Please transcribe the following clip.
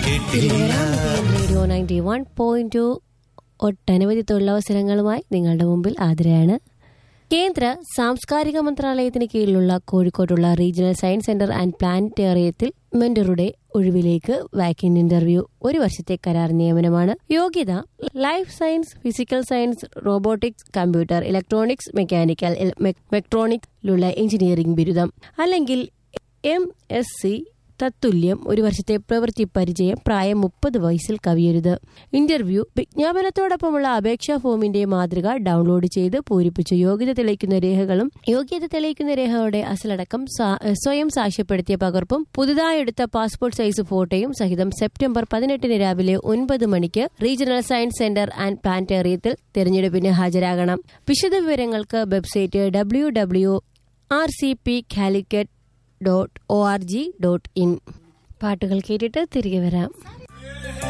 കേട്ടില്ല radio ninety one point two ഒട്ടനവധി തൊഴിലവസരങ്ങളുമായി നിങ്ങളുടെ മുമ്പിൽ ആതിരയാണ് കേന്ദ്ര സാംസ്കാരിക മന്ത്രാലയത്തിന് കീഴിലുള്ള കോഴിക്കോട്ടുള്ള റീജിയണൽ സയൻസ് സെന്റർ ആൻഡ് പ്ലാനറ്റേറിയത്തിൽ മെന്ററുടെ ഒഴിവിലേക്ക് വാക്കിൻ ഇന്റർവ്യൂ ഒരു വർഷത്തെ കരാർ നിയമനമാണ് യോഗ്യത life science physical science robotics computer electronics mechanical മെക്ട്രോണിക്സിലുള്ള എഞ്ചിനീയറിംഗ് ബിരുദം അല്ലെങ്കിൽ എം എസ് സി തത്തുല്യം ഒരു വർഷത്തെ പ്രവൃത്തി പരിചയം പ്രായം മുപ്പത് വയസ്സിൽ കവിയരുത് ഇന്റർവ്യൂ വിജ്ഞാപനത്തോടൊപ്പമുള്ള അപേക്ഷാ ഫോമിന്റെ മാതൃക ഡൗൺലോഡ് ചെയ്ത് പൂരിപ്പിച്ച് യോഗ്യത തെളിയിക്കുന്ന രേഖകളും യോഗ്യത തെളിയിക്കുന്ന രേഖകളുടെ അസലടക്കം സാ- സ്വയം സാക്ഷ്യപ്പെടുത്തിയ പകർപ്പും പുതുതായി എടുത്ത പാസ്പോർട്ട് സൈസ് ഫോട്ടോയും സഹിതം സെപ്റ്റംബർ പതിനെട്ടിന് രാവിലെ ഒൻപത് മണിക്ക് റീജിയണൽ സയൻസ് സെന്റർ ആൻഡ് പ്ലാനറ്റേറിയത്തിൽ തെരഞ്ഞെടുപ്പിന് ഹാജരാകണം വിശദവിവരങ്ങൾക്ക് website W W R C P Calicut dot O R G dot in പാട്ടുകൾ കേട്ടിട്ട് തിരികെ വരാം